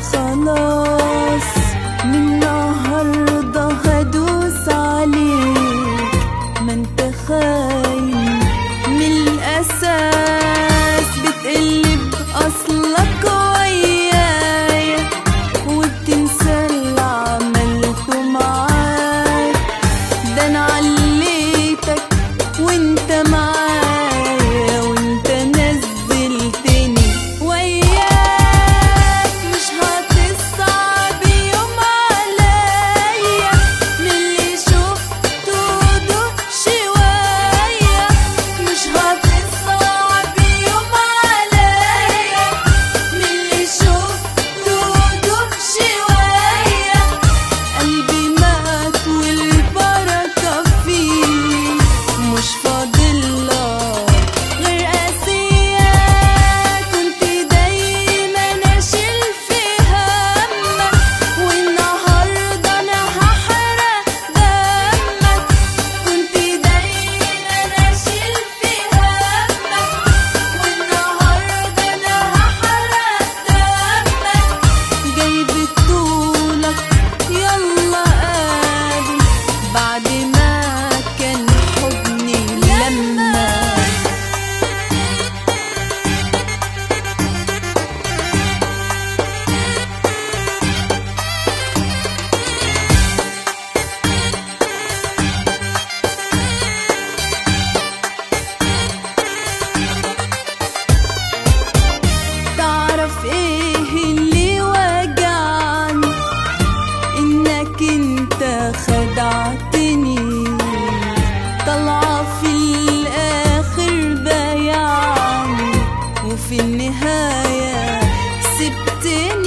خلاص من النهارده هدوس عليك ما انت خاين من الاساس بتقلب اصلك ويايا وبتنسى اللي عملته معاك ده انا عليتك وانت معايا وانت نزلتني وياك مش هتصعب يوم عليا من اللي شفته دوق شوية مش هتصعب يوم عليا من اللي شفته دوق شوية قلبي مات والبركة فيه مش فاضلك غير قاسية كنت دايما اشيل في همك والنهارده انا هحرق دمك كنت دايما اشيل في همك والنهارده انا هحرق دمك جايب طولك يلا قابل بعد ما كان حضني لما تعرف ايه اللي وجعني انك انت خدعتني طالعه في الاخر بايعني وفي النهايه سبتني